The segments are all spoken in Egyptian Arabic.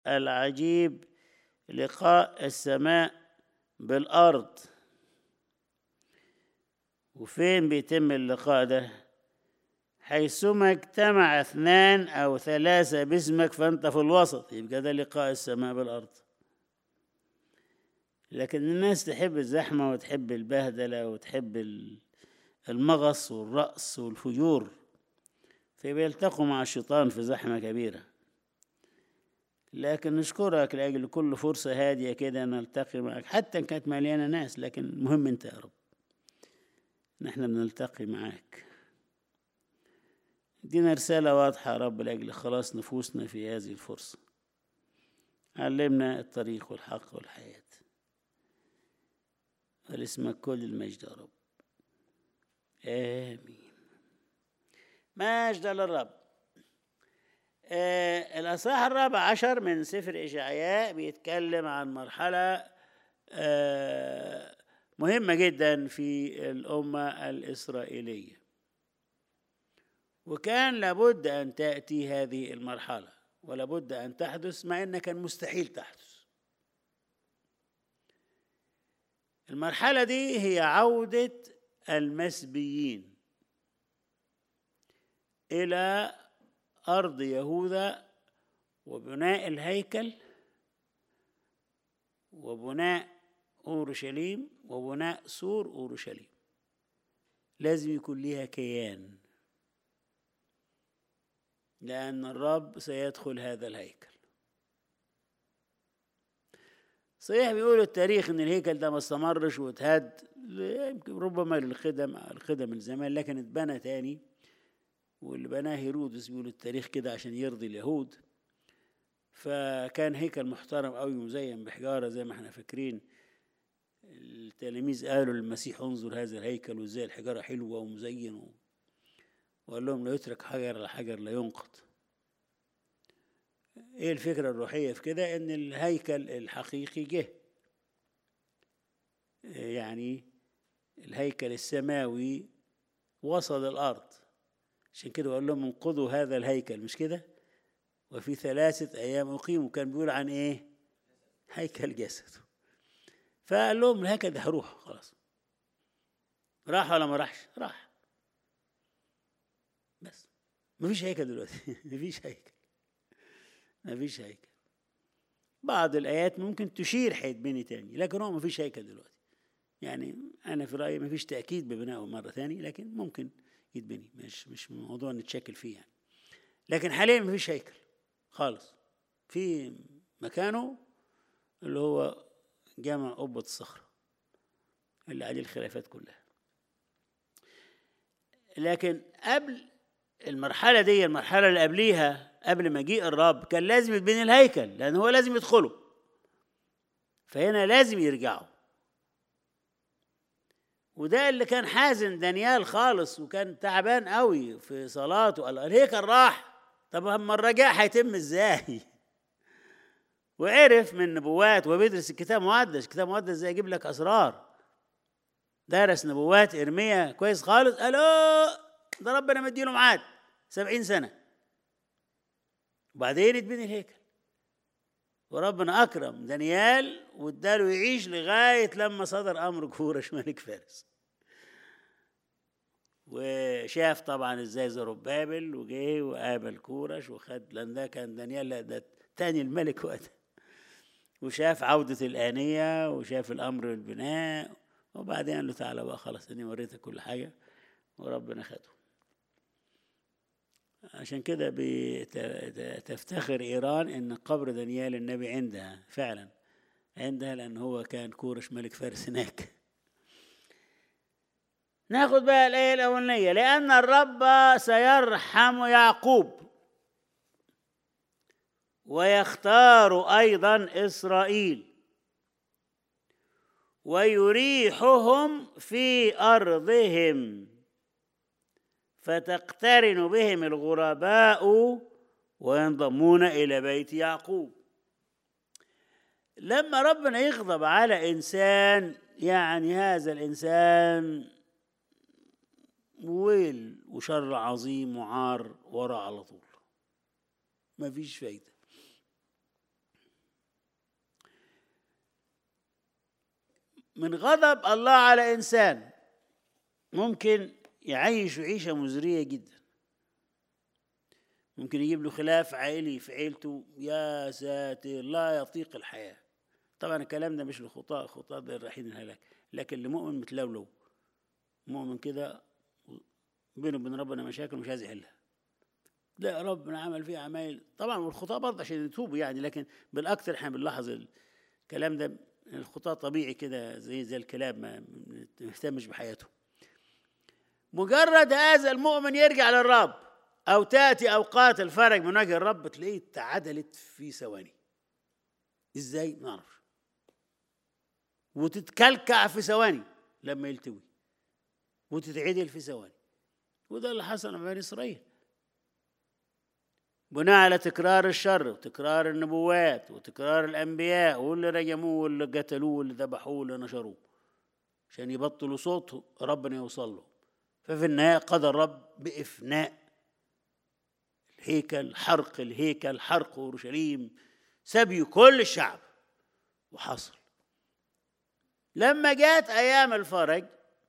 العجيب لقاء السماء بالأرض وفين بيتم اللقاء ده حيثما اجتمع اثنان أو ثلاثة باسمك فأنت في الوسط يبقى ده لقاء السماء بالأرض لكن الناس تحب الزحمة وتحب البهدلة وتحب المغص والرأس والفجور فبيلتقوا مع الشيطان في زحمة كبيرة لكن نشكرك لأجل كل فرصة هادية كده نلتقي معك حتى إن كانت مليانة ناس لكن المهم أنت يا رب نحن بنلتقي معاك ادينا رسالة واضحة يا رب لأجل خلاص نفوسنا في هذه الفرصة علمنا الطريق والحق والحياة ولاسمك كل المجد يا رب آمين مجد للرب آه الأصحاح الرابع عشر من سفر إشعياء بيتكلم عن مرحلة آه مهمة جدا في الأمة الإسرائيلية وكان لابد أن تأتي هذه المرحلة ولابد أن تحدث مع أنها كان مستحيل تحدث المرحلة دي هي عودة المسبيين إلى أرض يهوذا وبناء الهيكل وبناء أورشليم وبناء سور أورشليم لازم يكون ليها كيان لأن الرب سيدخل هذا الهيكل صحيح بيقولوا التاريخ ان الهيكل ده ما استمرش واتهد يمكن ربما للخدم الخدم الزمان لكن اتبنى تاني واللي بناه هيرودس بيقول التاريخ كده عشان يرضي اليهود فكان هيكل محترم قوي مزين بحجاره زي ما احنا فاكرين التلاميذ قالوا للمسيح انظر هذا الهيكل وازاي الحجاره حلوه ومزين وقال لهم لا يترك حجر على حجر لا ينقض ايه الفكرة الروحية في كده ان الهيكل الحقيقي جه يعني الهيكل السماوي وصل الارض عشان كده قال لهم انقضوا هذا الهيكل مش كده وفي ثلاثة أيام أقيموا كان بيقول عن إيه هيكل جسده فقال لهم الهيكل ده هروح خلاص راح ولا ما راحش راح بس مفيش هيكل دلوقتي مفيش هيكل مفيش هيكل بعض الآيات ممكن تشير هيتبني تاني لكن هو مفيش هيكل دلوقتي يعني أنا في رأيي مفيش تأكيد ببنائه مرة ثانية لكن ممكن يتبني مش مش موضوع نتشكل فيه يعني لكن حاليا مفيش هيكل خالص في مكانه اللي هو جامع قبة الصخرة اللي عليه الخلافات كلها لكن قبل المرحلة دي المرحلة اللي قبليها قبل مجيء الرب كان لازم يتبني الهيكل لأن هو لازم يدخله فهنا لازم يرجعوا وده اللي كان حازن دانيال خالص وكان تعبان قوي في صلاته قال الهيكل راح طب اما الرجاء هيتم ازاي وعرف من نبوات وبيدرس الكتاب المقدس الكتاب المقدس زي يجيب لك اسرار درس نبوات ارميا كويس خالص قال ده ربنا مديله ميعاد سبعين سنه وبعدين يتبني الهيكل وربنا اكرم دانيال واداله يعيش لغايه لما صدر امر كورش ملك فارس وشاف طبعا ازاي زربابل وجه وقابل كورش وخد لان ده كان دانيال لا ده تاني الملك وقتها وشاف عودة الآنية وشاف الأمر بالبناء وبعدين قال له تعالى بقى خلاص إني وريتك كل حاجة وربنا خده عشان كده تفتخر إيران إن قبر دانيال النبي عندها فعلا عندها لأن هو كان كورش ملك فارس هناك ناخد بقى الآية الأولانية لأن الرب سيرحم يعقوب ويختار أيضا إسرائيل ويريحهم في أرضهم فتقترن بهم الغرباء وينضمون إلى بيت يعقوب لما ربنا يغضب على إنسان يعني هذا الإنسان ويل وشر عظيم وعار ورا على طول ما فيش فايدة من غضب الله على انسان ممكن يعيش عيشه مزريه جدا ممكن يجيب له خلاف عائلي في عيلته يا ساتر لا يطيق الحياه طبعا الكلام ده مش للخطاة الخطاة ده رايحين الهلاك لكن لمؤمن متلولو مؤمن كده بينه وبين ربنا مشاكل مش عايز يحلها لا ربنا عمل فيه عمايل طبعا والخطاة برضه عشان يتوبوا يعني لكن بالاكثر احنا بنلاحظ الكلام ده الخطاة طبيعي كده زي زي الكلاب ما يهتمش بحياته مجرد هذا المؤمن يرجع للرب او تاتي اوقات الفرج من وجه الرب تلاقيه تعدلت في ثواني ازاي ما نعرفش وتتكلكع في ثواني لما يلتوي وتتعدل في ثواني وده اللي حصل مع بني اسرائيل بناء على تكرار الشر وتكرار النبوات وتكرار الانبياء واللي رجموه واللي قتلوه واللي ذبحوه واللي نشروه عشان يبطلوا صوته ربنا يوصل له ففي النهايه قضى الرب بافناء الهيكل حرق الهيكل حرق اورشليم سبي كل الشعب وحصل لما جاءت ايام الفرج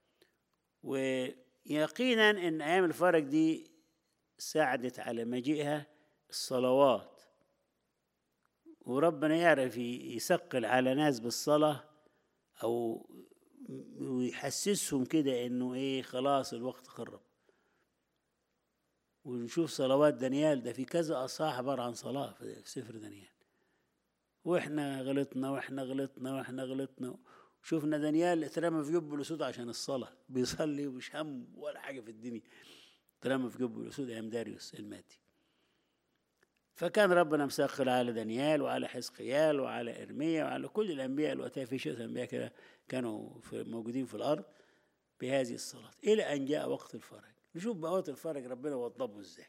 ويقينا ان ايام الفرج دي ساعدت على مجيئها الصلوات وربنا يعرف يثقل على ناس بالصلاه او ويحسسهم كده انه ايه خلاص الوقت قرب ونشوف صلوات دانيال ده في كذا اصحاح عباره عن صلاه في سفر دانيال واحنا غلطنا واحنا غلطنا واحنا غلطنا شفنا دانيال اترمى في جب الاسود عشان الصلاه بيصلي ومش هم ولا حاجه في الدنيا اترمى في جب الاسود ايام داريوس المادي فكان ربنا مسخر على دانيال وعلى حزقيال وعلى ارميا وعلى كل الانبياء الوقتها في شيء انبياء كده كانوا في موجودين في الارض بهذه الصلاه الى ان جاء وقت الفرج نشوف بقى وقت الفرج ربنا وضبه ازاي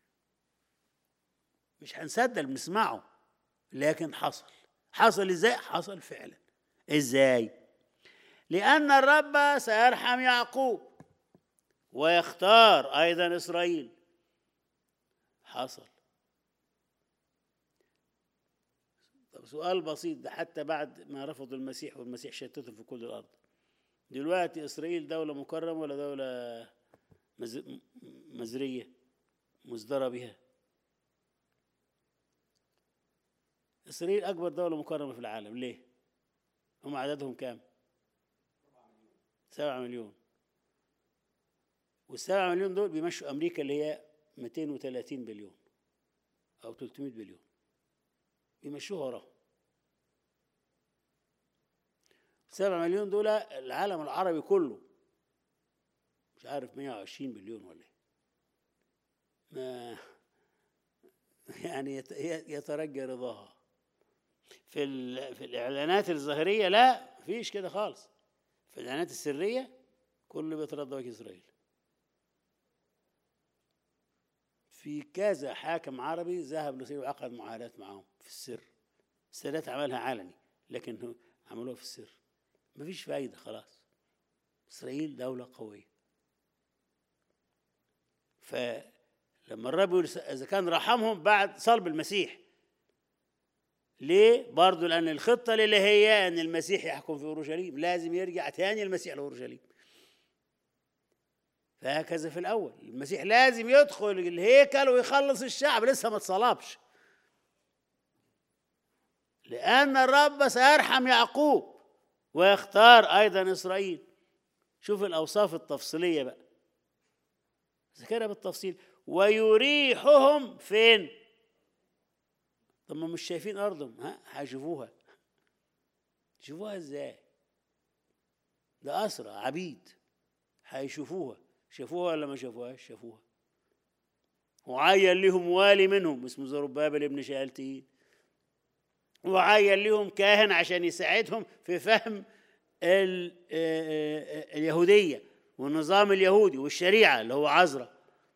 مش هنصدق بنسمعه لكن حصل حصل ازاي حصل فعلا ازاي لان الرب سيرحم يعقوب ويختار ايضا اسرائيل حصل طب سؤال بسيط ده حتى بعد ما رفضوا المسيح والمسيح شتتهم في كل الارض دلوقتي اسرائيل دوله مكرمه ولا دوله مزريه مصدره بها اسرائيل اكبر دوله مكرمه في العالم ليه هم عددهم كام سبعة مليون والسبعة مليون دول بيمشوا أمريكا اللي هي 230 بليون أو 300 بليون بيمشوها وراهم سبعة مليون دول العالم العربي كله مش عارف 120 بليون ولا ما يعني يترجى رضاها في في الاعلانات الظاهريه لا فيش كده خالص في الاعلانات السريه كله بيترضى وجه اسرائيل في كذا حاكم عربي ذهب لسوريا وعقد معاهدات معاهم في السر السادات عملها علني لكن عملوها في السر مفيش فايدة خلاص إسرائيل دولة قوية فلما الرب يقول إذا كان رحمهم بعد صلب المسيح ليه؟ برضه لأن الخطة اللي هي أن المسيح يحكم في أورشليم لازم يرجع تاني المسيح لأورشليم فهكذا في الأول المسيح لازم يدخل الهيكل ويخلص الشعب لسه ما اتصلبش لأن الرب سيرحم يعقوب ويختار أيضا إسرائيل شوف الأوصاف التفصيلية بقى ذكرها بالتفصيل ويريحهم فين طب ما مش شايفين أرضهم ها هيشوفوها شوفوها ازاي ده أسرى عبيد هيشوفوها شافوها ولا ما شافوهاش شافوها وعين لهم والي منهم اسمه زربابل ابن شالتين وعين لهم كاهن عشان يساعدهم في فهم اليهودية والنظام اليهودي والشريعة اللي هو عزرة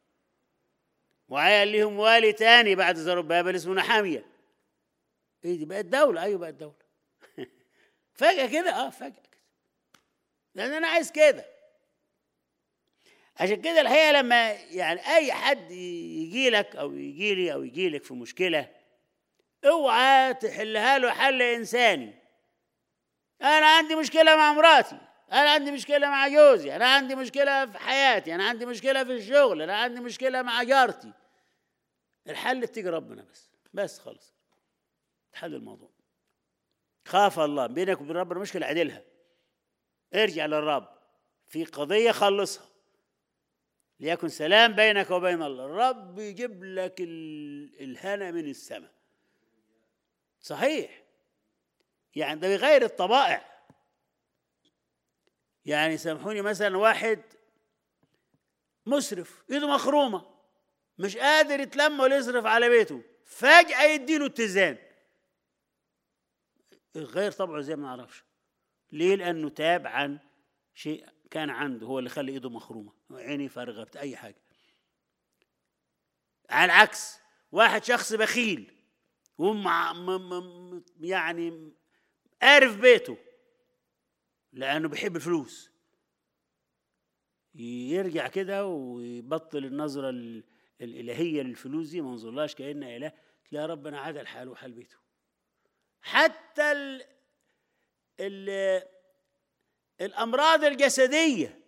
وعين لهم والي تاني بعد زربابل اسمه نحامية ايه دي بقت دولة ايوه بقت دولة فجأة كده اه فجأة كده لأن أنا عايز كده عشان كده الحقيقة لما يعني أي حد يجي لك أو يجي لي أو يجي لك في مشكلة اوعى تحلها له حل انساني انا عندي مشكله مع مراتي انا عندي مشكله مع جوزي انا عندي مشكله في حياتي انا عندي مشكله في الشغل انا عندي مشكله مع جارتي الحل اتقي ربنا بس بس خلص تحل الموضوع خاف الله بينك وبين ربنا مشكله عدلها ارجع للرب في قضيه خلصها ليكن سلام بينك وبين الله الرب يجيب لك الهنا من السماء صحيح يعني ده بيغير الطبائع يعني سامحوني مثلا واحد مسرف ايده مخرومه مش قادر يتلم ولا يصرف على بيته فجأة يديله اتزان غير طبعه زي ما نعرفش ليه لأنه تاب عن شيء كان عنده هو اللي خلى ايده مخرومة عيني فارغة أي حاجة على العكس واحد شخص بخيل ومع يعني قارف بيته لأنه بيحب الفلوس يرجع كده ويبطل النظرة الإلهية للفلوس دي ما نظرلاش كأنها إله تلاقي ربنا عدل حاله وحال بيته حتى ال ال الأمراض الجسدية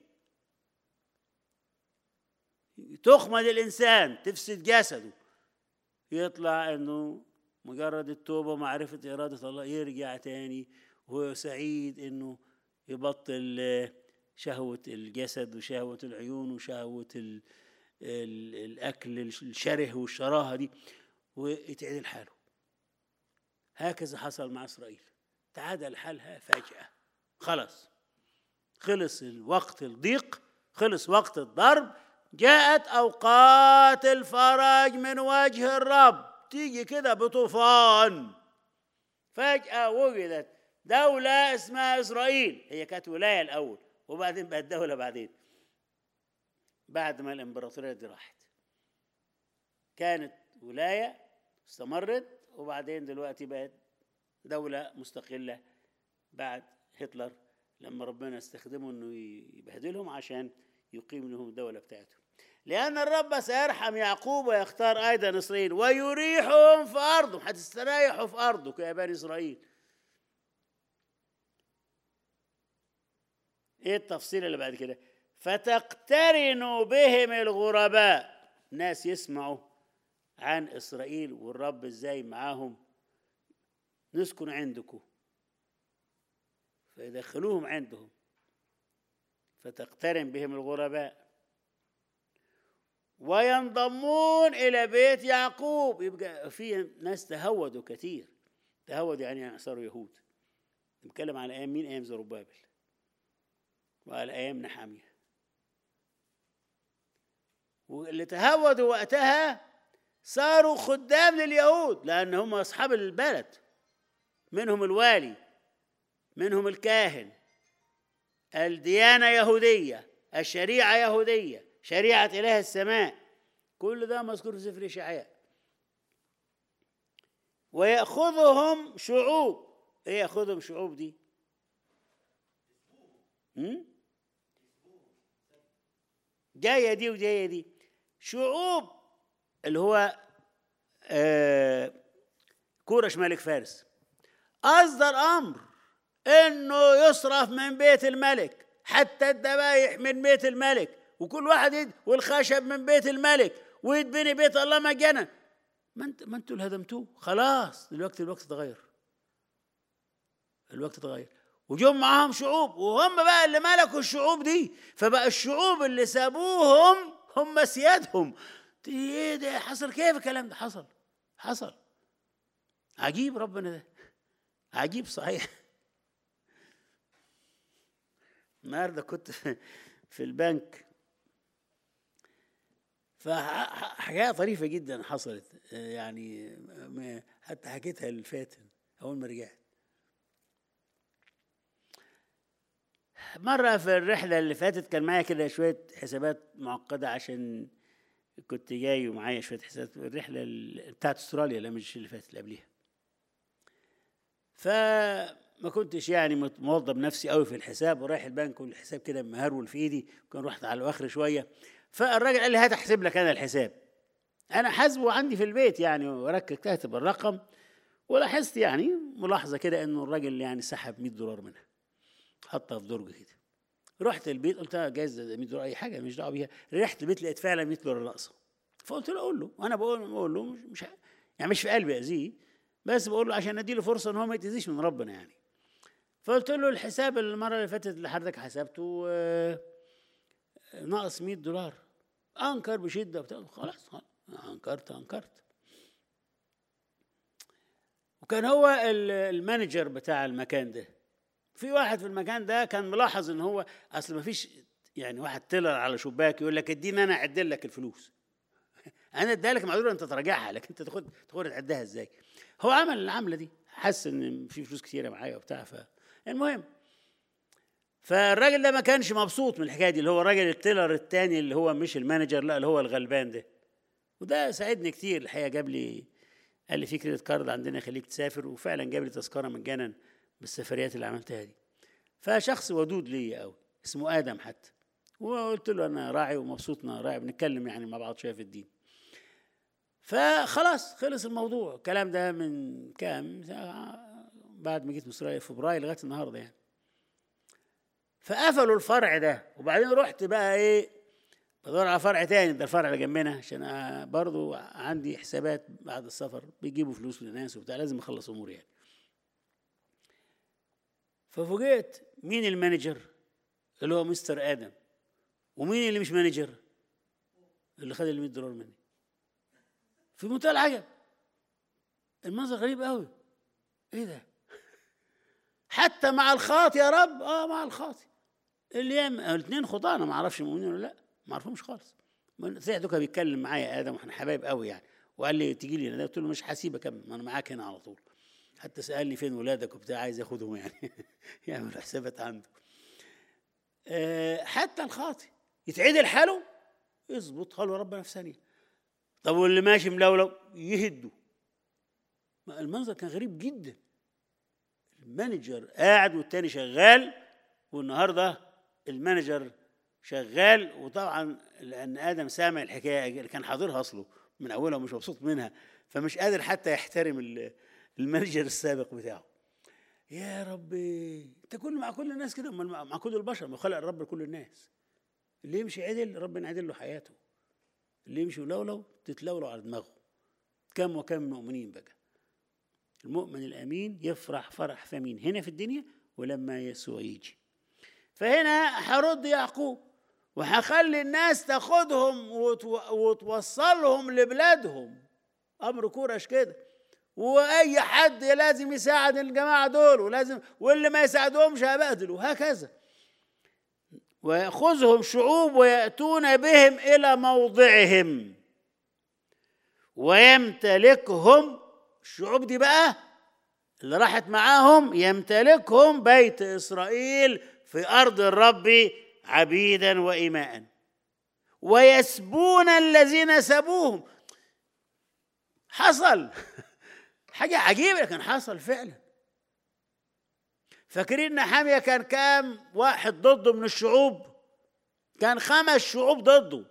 تخمد الإنسان تفسد جسده يطلع إنه مجرد التوبة ومعرفة إرادة الله يرجع تاني وهو سعيد إنه يبطل شهوة الجسد وشهوة العيون وشهوة ال ال الأكل الشره والشراهة دي ويتعدل حاله هكذا حصل مع إسرائيل تعادل حالها فجأة خلص خلص الوقت الضيق خلص وقت الضرب جاءت أوقات الفرج من وجه الرب تيجي كده بطوفان فجأة وجدت دولة اسمها إسرائيل هي كانت ولاية الأول وبعدين بقت دولة بعدين بعد ما الإمبراطورية دي راحت كانت ولاية استمرت وبعدين دلوقتي بقت دولة مستقلة بعد هتلر لما ربنا استخدمه انه يبهدلهم عشان يقيم لهم الدولة بتاعتهم لأن الرب سيرحم يعقوب ويختار أيضا إسرائيل ويريحهم في أرضهم هتستريحوا في أرضك يا بني إسرائيل إيه التفصيل اللي بعد كده فتقترن بهم الغرباء ناس يسمعوا عن إسرائيل والرب إزاي معاهم نسكن عندكم فيدخلوهم عندهم فتقترن بهم الغرباء وينضمون إلى بيت يعقوب يبقى في ناس تهودوا كثير تهودوا يعني صاروا يهود نتكلم على أيام مين أيام زربابل وعلى أيام نحامية واللي تهودوا وقتها صاروا خدام لليهود لأن هم أصحاب البلد منهم الوالي منهم الكاهن الديانة يهودية الشريعة يهودية شريعة إله السماء كل ده مذكور في سفر إشعياء ويأخذهم شعوب إيه يأخذهم شعوب دي؟ جاية دي وجاية دي شعوب اللي هو آه كورش ملك فارس أصدر أمر إنه يصرف من بيت الملك حتى الذبايح من بيت الملك وكل واحد يد والخشب من بيت الملك ويتبني بيت الله مجانا ما انت ما انتوا اللي هدمتوه خلاص دلوقتي الوقت اتغير الوقت اتغير وجم معاهم شعوب وهم بقى اللي ملكوا الشعوب دي فبقى الشعوب اللي سابوهم هم سيادهم ايه ده حصل كيف الكلام ده حصل حصل عجيب ربنا ده عجيب صحيح النهارده كنت في البنك فحاجات طريفه جدا حصلت يعني حتى حكيتها للفاتن اول ما رجعت مرة في الرحلة اللي فاتت كان معايا كده شوية حسابات معقدة عشان كنت جاي ومعايا شوية حسابات الرحلة بتاعت استراليا لا مش اللي فاتت اللي قبليها فما كنتش يعني موظب نفسي قوي في الحساب ورايح البنك والحساب كده مهرول في ايدي كان رحت على الاخر شويه فالراجل قال لي هات احسب لك انا الحساب انا حاسبه عندي في البيت يعني وركز كاتب الرقم ولاحظت يعني ملاحظه كده انه الراجل يعني سحب 100 دولار منها حطها في درج كده رحت البيت قلت لها جايز 100 دولار اي حاجه مش دعوه بيها رحت البيت لقيت فعلا 100 دولار ناقصه فقلت له اقول له وانا بقول بقول له مش, مش يعني مش في قلبي اذيه بس بقول له عشان اديله فرصه ان هو ما يتاذيش من ربنا يعني فقلت له الحساب المره اللي فاتت اللي حضرتك حسبته آه، ناقص 100 دولار انكر بشده بتاع خلاص خلاص، انكرت انكرت وكان هو ال- المانجر بتاع المكان ده في واحد في المكان ده كان ملاحظ ان هو اصل ما فيش يعني واحد طلع على شباك يقول لك اديني انا اعدل لك الفلوس انا اديها لك معذور انت تراجعها لكن انت تاخد تاخد تعدها ازاي هو عمل العمله دي حس ان في فلوس كتيره معايا وبتاع ف المهم فالراجل ده ما كانش مبسوط من الحكايه دي اللي هو الراجل التيلر التاني اللي هو مش المانجر لا اللي هو الغلبان ده وده ساعدني كتير الحقيقه جاب لي قال لي في كريدت كارد عندنا يخليك تسافر وفعلا جاب لي تذكره مجانا بالسفريات اللي عملتها دي فشخص ودود ليا قوي اسمه ادم حتى وقلت له انا راعي ومبسوط إن أنا راعي بنتكلم يعني مع بعض شويه في الدين فخلاص خلص الموضوع الكلام ده من كام بعد ما جيت مصر فبراير لغايه النهارده يعني فقفلوا الفرع ده وبعدين رحت بقى ايه بدور على فرع تاني ده الفرع اللي جنبنا عشان أ- برضو عندي حسابات بعد السفر بيجيبوا فلوس للناس وبتاع لازم اخلص اموري يعني ففوجئت مين المانجر اللي هو مستر ادم ومين اللي مش مانجر اللي خد ال 100 دولار مني في منتهى العجب المنظر غريب قوي ايه ده حتى مع الخاطي يا رب اه مع الخاطي الايام الاثنين خطاه انا ما اعرفش مؤمنين ولا لا ما اعرفهمش خالص ساعة دوكا بيتكلم معايا ادم واحنا حبايب قوي يعني وقال لي تيجي لي انا قلت له مش هسيبك أكمل، ما انا معاك هنا على طول حتى سالني فين ولادك وبتاع عايز ياخدهم يعني يعمل حسابات عنده آه، حتى الخاطي يتعدل حاله يظبط حاله ربنا في ثانيه طب واللي ماشي ملولو يهده ما المنظر كان غريب جدا المانجر قاعد والتاني شغال والنهارده المانجر شغال وطبعا لان ادم سامع الحكايه اللي كان حاضرها اصله من اولها ومش مبسوط منها فمش قادر حتى يحترم ال- المانجر السابق بتاعه يا ربي انت كل مع كل الناس كده أمال مع مع كل البشر ما خلق الرب لكل الناس اللي يمشي عدل ربنا يعدل له حياته اللي يمشي ولولو تتلولو على دماغه كم وكم مؤمنين بقى المؤمن الامين يفرح فرح ثمين هنا في الدنيا ولما يسوع يجي فهنا هرد يعقوب وهخلي الناس تاخدهم وتو- وتوصلهم لبلادهم امر كورش كده واي حد لازم يساعد الجماعه دول ولازم واللي ما يساعدهمش هبهدل وهكذا ويأخذهم شعوب ويأتون بهم إلى موضعهم ويمتلكهم الشعوب دي بقى اللي راحت معاهم يمتلكهم بيت إسرائيل في أرض الرب عبيدا وإماء ويسبون الذين سبوهم حصل حاجة عجيبة لكن حصل فعلا فاكرين ان حامية كان كام واحد ضده من الشعوب كان خمس شعوب ضده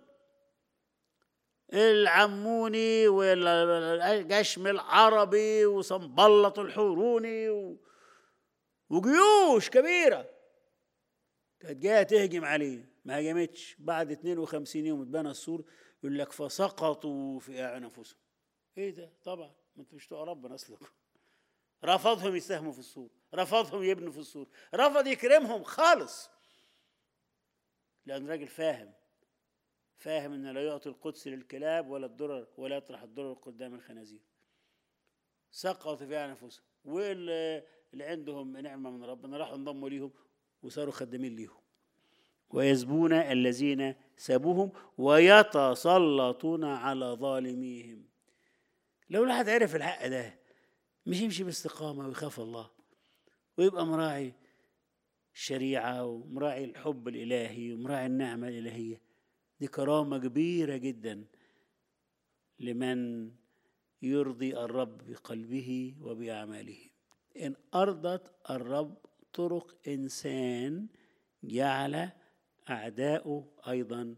العموني والجشم العربي وصنبلط الحوروني و... وجيوش كبيرة كانت جاية تهجم عليه ما هجمتش بعد 52 يوم اتبنى السور يقول لك فسقطوا في أعين أنفسهم ايه ده طبعا ما انتوا مش بتوع ربنا اصلكم رفضهم يساهموا في السور رفضهم يبنوا في السور رفض يكرمهم خالص لأن راجل فاهم فاهم ان لا يعطي القدس للكلاب ولا الدرر ولا يطرح الدرر قدام الخنازير سقطوا في انفسهم واللي اللي عندهم نعمه من ربنا راحوا انضموا ليهم وصاروا خدامين ليهم ويسبون الذين سابوهم ويتسلطون على ظالميهم لو الواحد عرف الحق ده مش يمشي باستقامه ويخاف الله ويبقى مراعي الشريعه ومراعي الحب الالهي ومراعي النعمه الالهيه دي كرامه كبيره جدا لمن يرضي الرب بقلبه وباعماله ان ارضت الرب طرق انسان جعل اعداؤه ايضا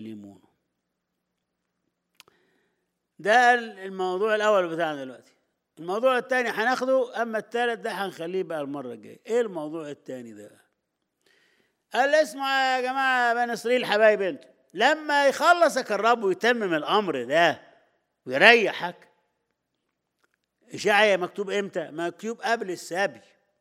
يسالمونه ده الموضوع الاول بتاعنا دلوقتي الموضوع الثاني هناخده اما الثالث ده هنخليه بقى المره الجايه ايه الموضوع الثاني ده قال اسمع يا جماعه بني اسرائيل حبايب انتوا لما يخلصك الرب ويتمم الامر ده ويريحك اشعيا مكتوب امتى مكتوب قبل السبي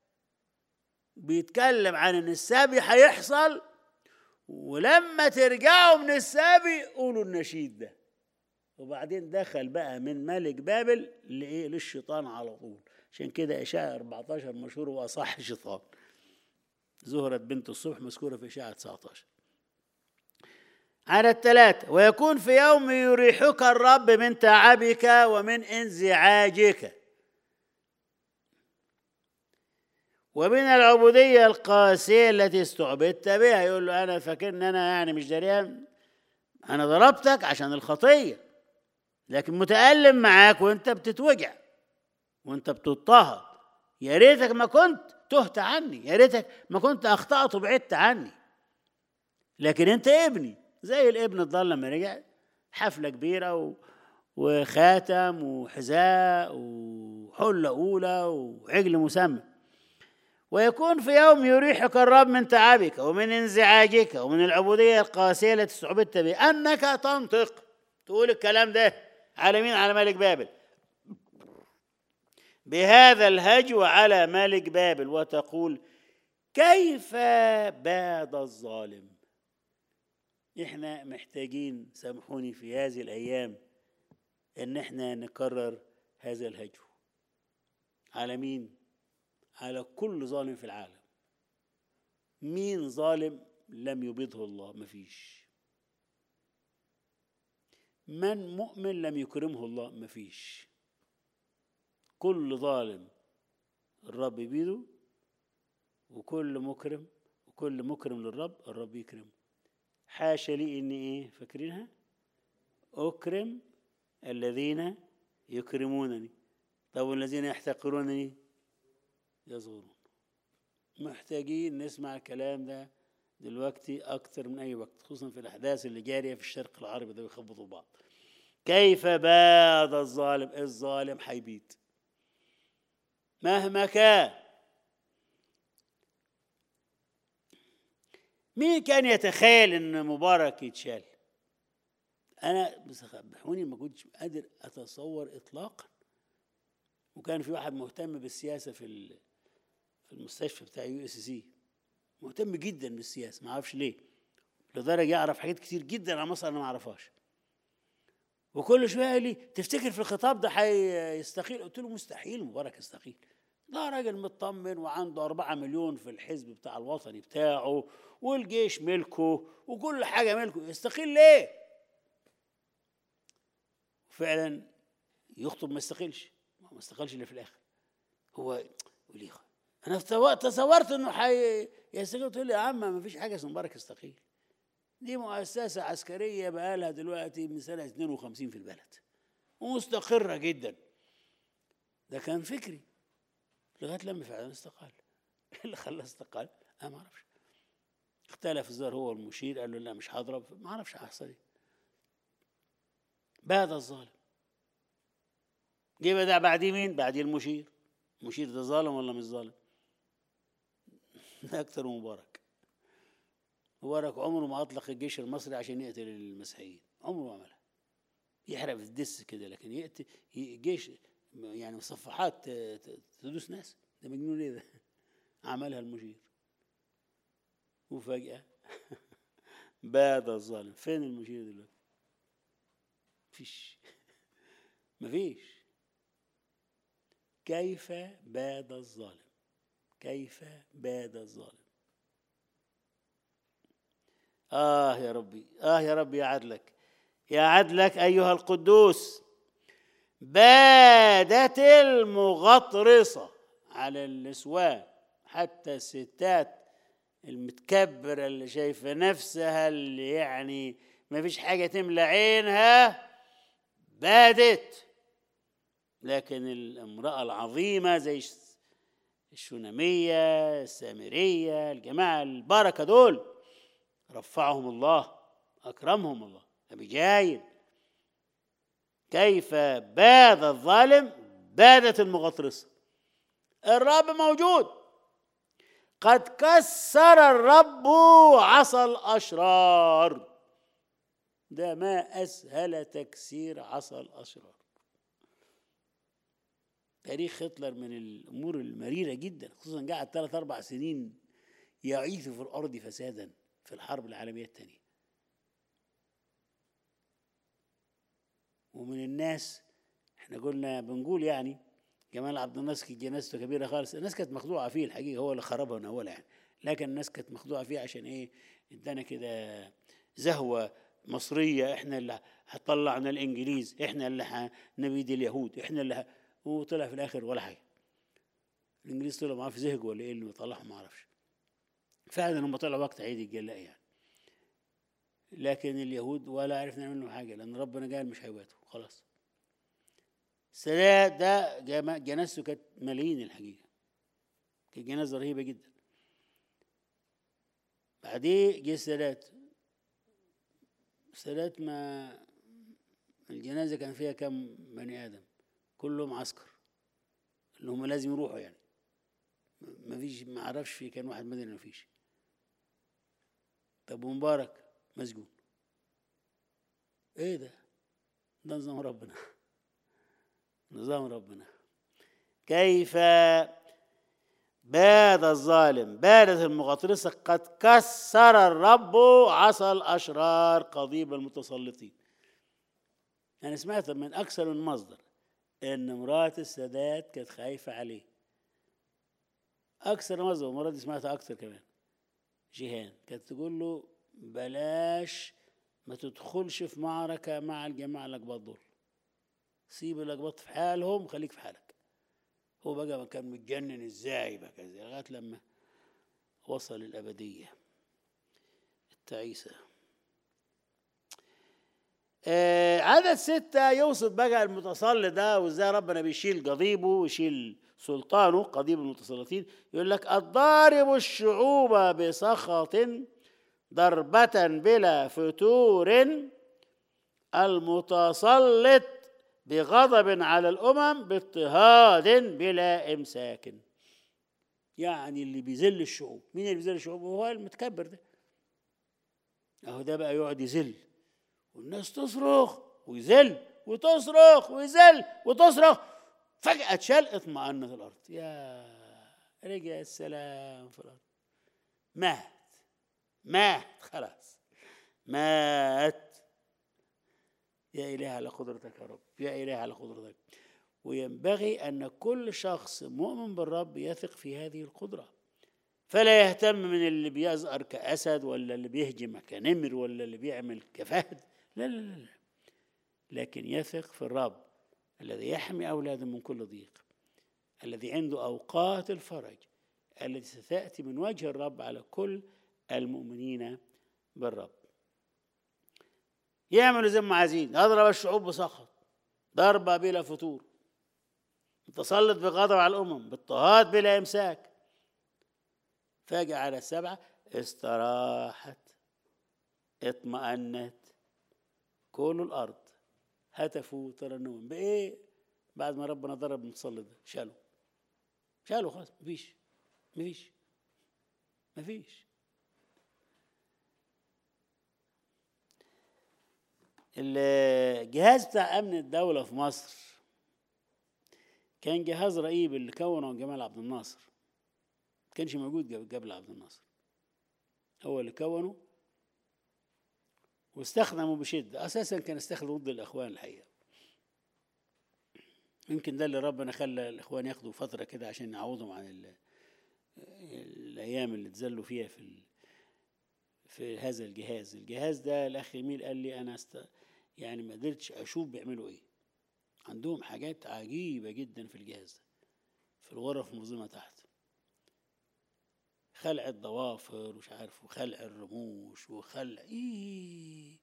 بيتكلم عن ان السبي هيحصل ولما ترجعوا من السبي قولوا النشيد ده وبعدين دخل بقى من ملك بابل لايه للشيطان على طول عشان كده اشعيا 14 مشهور هو اصح شيطان زهرة بنت الصبح مذكورة في إشاعة 19 على الثلاثة ويكون في يوم يريحك الرب من تعبك ومن انزعاجك ومن العبودية القاسية التي استعبدت بها يقول له أنا فاكر إن أنا يعني مش دريان أنا ضربتك عشان الخطية لكن متألم معاك وأنت بتتوجع وأنت بتضطهد يا ريتك ما كنت تهت عني يا ريتك ما كنت أخطأت وبعدت عني لكن أنت ابني زي الابن الضال لما رجع حفلة كبيرة و... وخاتم وحذاء وحلة أولى وعجل مسمى ويكون في يوم يريحك الرب من تعبك ومن انزعاجك ومن العبودية القاسية التي استعبدت بها أنك تنطق تقول الكلام ده على مين على ملك بابل بهذا الهجو على ملك بابل وتقول كيف باد الظالم احنا محتاجين سامحوني في هذه الايام ان احنا نكرر هذا الهجو على مين على كل ظالم في العالم مين ظالم لم يبيضه الله مفيش من مؤمن لم يكرمه الله مفيش كل ظالم الرب يبيده وكل مكرم وكل مكرم للرب الرب يكرمه حاشا لي اني ايه فاكرينها اكرم الذين يكرمونني طب والذين يحتقرونني يصغرون محتاجين نسمع الكلام ده دلوقتي اكتر من اي وقت خصوصا في الاحداث اللي جاريه في الشرق العربي ده بيخبطوا بعض كيف باد الظالم الظالم حيبيد مهما كان مين كان يتخيل ان مبارك يتشال انا بسامحوني ما كنتش قادر اتصور اطلاقا وكان في واحد مهتم بالسياسه في في المستشفى بتاع يو اس سي مهتم جدا بالسياسه ما اعرفش ليه لدرجه يعرف حاجات كتير جدا عن مصر انا ما اعرفهاش وكل شويه قال لي تفتكر في الخطاب ده هيستقيل قلت له مستحيل مبارك يستقيل ده راجل مطمن وعنده أربعة مليون في الحزب بتاع الوطني بتاعه والجيش ملكه وكل حاجة ملكه يستقيل ليه؟ فعلا يخطب ما يستقيلش ما استقالش الا في الاخر هو وليه انا تصورت انه حي يستقيل قلت له يا عم ما فيش حاجه اسمها مبارك يستقيل دي مؤسسه عسكريه بقى لها دلوقتي من سنه 52 في البلد ومستقره جدا ده كان فكري لغايه لما فعلا استقال اللي خلاه استقال انا ما اعرفش اختلف الظاهر هو المشير قال له لا مش هضرب ما اعرفش هيحصل ايه بعد الظالم جه بدا بعديه مين؟ بعديه المشير المشير ده ظالم ولا مش ظالم؟ ده اكتر مبارك مبارك عمره ما اطلق الجيش المصري عشان يقتل المسيحيين عمره ما عملها يحرق في الدس كده لكن يقتل جيش يعني صفحات تدوس ناس ده مجنون ايه ده عملها المشير وفجأة باد الظالم فين المشير دلوقتي مفيش مفيش كيف باد الظالم كيف باد الظالم آه يا ربي آه يا ربي يا عدلك يا عدلك أيها القدوس بادت المغطرسة على النسوان حتى الستات المتكبرة اللي شايفة نفسها اللي يعني ما فيش حاجة تملى عينها بادت لكن الامرأة العظيمة زي الشونامية السامرية الجماعة البركة دول رفعهم الله أكرمهم الله أبي جايد كيف باد الظالم بادت المغطرسة الرب موجود قد كسر الرب عصا الأشرار ده ما أسهل تكسير عصا الأشرار تاريخ هتلر من الأمور المريرة جدا خصوصا قعد ثلاث أربع سنين يعيث في الأرض فسادا في الحرب العالمية الثانية ومن الناس احنا قلنا بنقول يعني جمال عبد الناصر كانت جنازته كبيره خالص الناس كانت مخدوعه فيه الحقيقه هو اللي خربها من اولها يعني لكن الناس كانت مخدوعه فيه عشان ايه ادانا كده زهوه مصريه احنا اللي هطلعنا الانجليز احنا اللي هنبيد اليهود احنا اللي ه... وطلع في الاخر ولا حاجه الانجليز طلعوا معاه في زهق ولا ايه اللي مطلعهم ما اعرفش فعلا هم طلعوا وقت عيد الجلاء يعني لكن اليهود ولا عرفنا نعمل لهم حاجه لان ربنا قال مش هيباتوا خلاص السادات ده جنازته كانت ملايين الحقيقه كانت جنازه رهيبه جدا بعديه جه السادات السادات ما الجنازه كان فيها كم بني ادم كلهم عسكر اللي هم لازم يروحوا يعني ما فيش ما اعرفش في كان واحد مدني ما فيش طب ومبارك مسجون ايه ده ده نظام ربنا نظام ربنا كيف باد الظالم بادت المغطرسة قد كسر الرب عصا الأشرار قضيب المتسلطين أنا سمعت من أكثر من مصدر إن مرات السادات كانت خايفة عليه أكثر مصدر مرات سمعتها أكثر كمان جيهان كانت تقول له بلاش ما تدخلش في معركة مع الجماعة الأقباط دول سيب الأقباط في حالهم خليك في حالك هو بقى ما كان متجنن ازاي بقى لغاية لما وصل الأبدية التعيسة آه عدد ستة يوصف بقى المتسلط ده وازاي ربنا بيشيل قضيبه ويشيل سلطانه قضيب المتسلطين يقول لك الضارب الشعوب بسخط ضربة بلا فتور المتسلط بغضب على الأمم باضطهاد بلا إمساك يعني اللي بيذل الشعوب مين اللي بيذل الشعوب هو المتكبر ده اهو ده بقى يقعد يذل والناس تصرخ ويذل وتصرخ ويذل وتصرخ فجأة اتشال اطمأنت الأرض يا رجع السلام في الأرض مات مات خلاص مات يا إله على قدرتك يا رب يا إله على قدرتك وينبغي أن كل شخص مؤمن بالرب يثق في هذه القدرة فلا يهتم من اللي بيزأر كأسد ولا اللي بيهجم كنمر ولا اللي بيعمل كفهد لا لا لا, لا. لكن يثق في الرب الذي يحمي أولاده من كل ضيق الذي عنده أوقات الفرج التي ستأتي من وجه الرب على كل المؤمنين بالرب يعملوا زي ما عايزين اضرب الشعوب بسخط ضربة بلا فتور متسلط بغضب على الأمم باضطهاد بلا إمساك فاجأ على السبعة استراحت اطمأنت كل الأرض هتفوا ترنما بإيه؟ بعد ما ربنا ضرب المتسلط ده شالوا شالوا خلاص مفيش مفيش مفيش الجهاز بتاع امن الدوله في مصر كان جهاز رهيب اللي كونه جمال عبد الناصر ما كانش موجود قبل عبد الناصر هو اللي كونه واستخدمه بشده اساسا كان استخدمه ضد الاخوان الحقيقه يمكن ده اللي ربنا خلى الاخوان ياخدوا فتره كده عشان يعوضهم عن الايام اللي اتذلوا فيها في ال... في هذا الجهاز الجهاز ده الاخ يميل قال لي انا است... يعني ما قدرتش اشوف بيعملوا ايه عندهم حاجات عجيبه جدا في الجهاز ده في الغرف المظلمه تحت خلع الضوافر ومش عارف وخلع الرموش وخلع ايه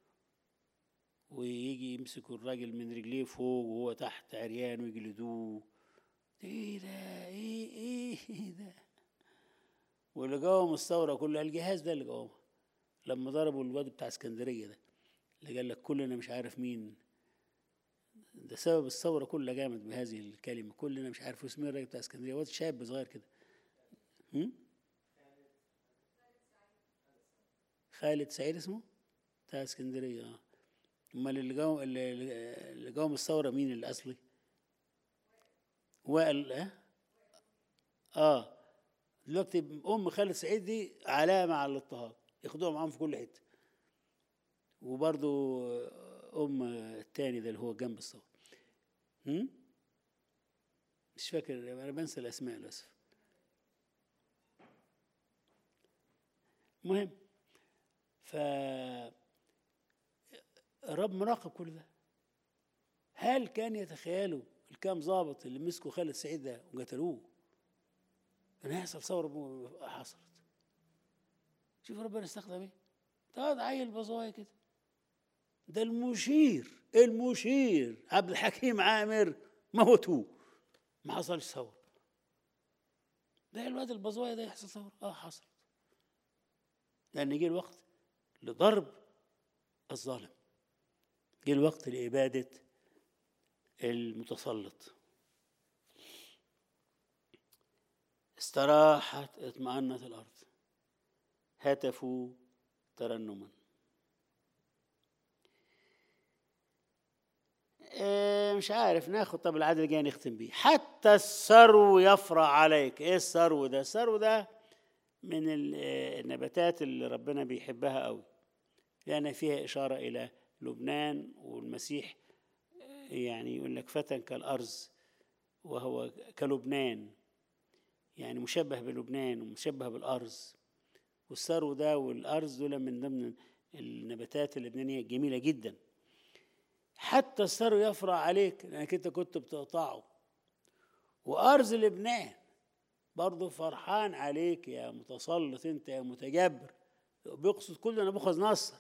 ويجي يمسكوا الراجل من رجليه فوق وهو تحت عريان ويجلدوه ايه ده ايه ايه ده واللي قاوم الثوره كلها الجهاز ده اللي قاومها لما ضربوا الواد بتاع اسكندريه ده اللي قال لك كلنا مش عارف مين ده سبب الثوره كلها جامد بهذه الكلمه كلنا مش عارف اسمه الراجل بتاع اسكندريه واد شاب صغير كده هم؟ خالد سعيد اسمه بتاع اسكندريه اه امال اللي جاهم اللي اللي جاهم الثوره مين الاصلي وائل اه اه دلوقتي ام خالد سعيد دي علامه على الاضطهاد ياخدوها معاهم في كل حته وبرضو ام التاني ده اللي هو جنب الثوره هم؟ مش فاكر انا بنسى الاسماء للاسف المهم ف الرب مراقب كل ده هل كان يتخيلوا الكام ضابط اللي مسكوا خالد سعيد ده وقتلوه ان هيحصل ثوره حصلت شوف ربنا استخدم ايه ده عيل بصايا كده ده المشير المشير عبد الحكيم عامر موتوه ما حصلش ثوره ده الواد البزوايا ده يحصل ثوره اه حصلت لان جه الوقت لضرب الظالم جه الوقت لإبادة المتسلط استراحت اطمأنت الأرض هتفوا ترنما إيه مش عارف ناخد طب العدد الجاي نختم بيه حتى الثرو يفرع عليك ايه الثرو ده الثرو ده من النباتات اللي ربنا بيحبها قوي لأن فيها إشارة إلى لبنان والمسيح يعني يقول لك فتى كالأرز وهو كلبنان يعني مشبه بلبنان ومشبه بالأرز والثرو ده والأرز دول من ضمن النباتات اللبنانية الجميلة جدا حتى الثرو يفرع عليك لأنك أنت كنت بتقطعه وأرز لبنان برضه فرحان عليك يا متسلط أنت يا متجبر بيقصد كل نبوخذ نصر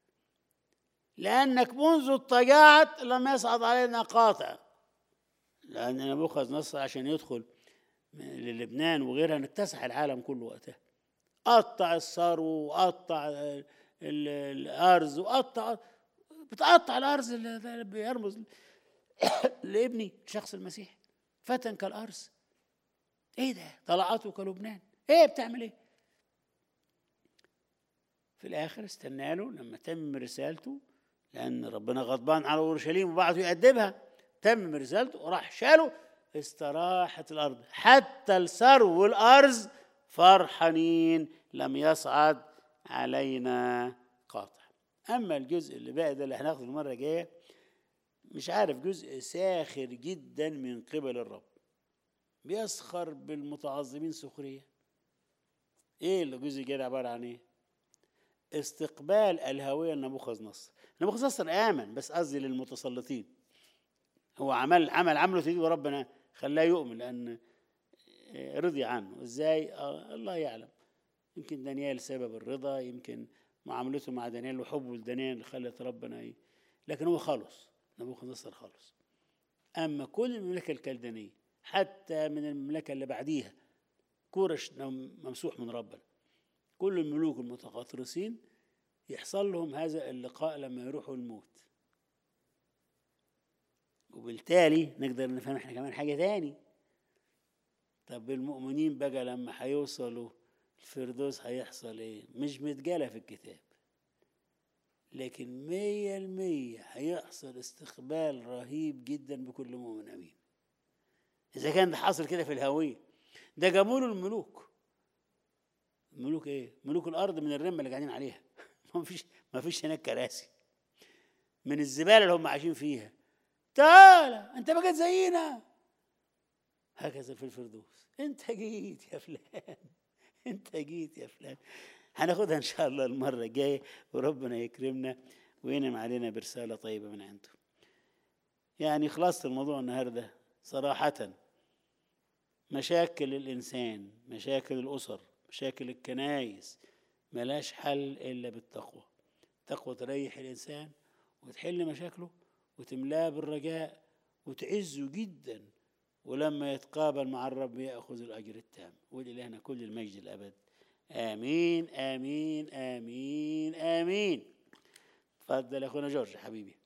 لأنك منذ اضطجعت لم يصعد علينا قاطع لأن نبوخذ نصر عشان يدخل للبنان وغيرها نتسع العالم كله وقتها قطع الثرو وقطع الأرز وقطع بتقطع الأرز اللي بيرمز لابني شخص المسيح فتن كالأرز ايه ده طلعته كلبنان ايه بتعمل ايه في الاخر استنى له لما تم رسالته لان ربنا غضبان على اورشليم وبعته يأدبها تم رسالته وراح شاله استراحت الارض حتى الثرو والارز فرحانين لم يصعد علينا قاطع اما الجزء اللي باقي ده اللي هناخده المره الجايه مش عارف جزء ساخر جدا من قبل الرب بيسخر بالمتعظمين سخريه ايه الجزء الجاي عباره عن ايه استقبال الهويه لنبوخذ نصر نبوخذ نصر امن بس قصدي للمتسلطين هو عمل عمل عمله تدي وربنا خلاه يؤمن لان رضي عنه ازاي آه الله يعلم يمكن دانيال سبب الرضا يمكن معاملته مع دانيال وحبه لدانيال خلت ربنا ي... لكن هو خلص نبوخذ نصر خلص اما كل المملكه الكلدانيه حتى من المملكه اللي بعديها كورش ممسوح من ربنا كل الملوك المتغطرسين يحصل لهم هذا اللقاء لما يروحوا الموت وبالتالي نقدر نفهم احنا كمان حاجه تاني طب المؤمنين بقى لما هيوصلوا الفردوس هيحصل ايه مش متجالة في الكتاب لكن مية المية هيحصل استقبال رهيب جدا بكل مؤمن امين اذا كان ده حاصل كده في الهوية ده جابوا له الملوك ملوك ايه ملوك الارض من الرمه اللي قاعدين عليها ما فيش ما فيش هناك كراسي من الزباله اللي هم عايشين فيها تعالى انت بقيت زينا هكذا في الفردوس انت جيت يا فلان انت جيت يا فلان هناخدها ان شاء الله المره الجايه وربنا يكرمنا وينعم علينا برساله طيبه من عنده يعني خلاصه الموضوع النهارده صراحه مشاكل الانسان مشاكل الاسر مشاكل الكنايس ملاش حل إلا بالتقوى التقوى تريح الإنسان وتحل مشاكله وتملاه بالرجاء وتعزه جدا ولما يتقابل مع الرب يأخذ الأجر التام ولإلهنا كل المجد الأبد آمين آمين آمين آمين تفضل يا أخونا جورج حبيبي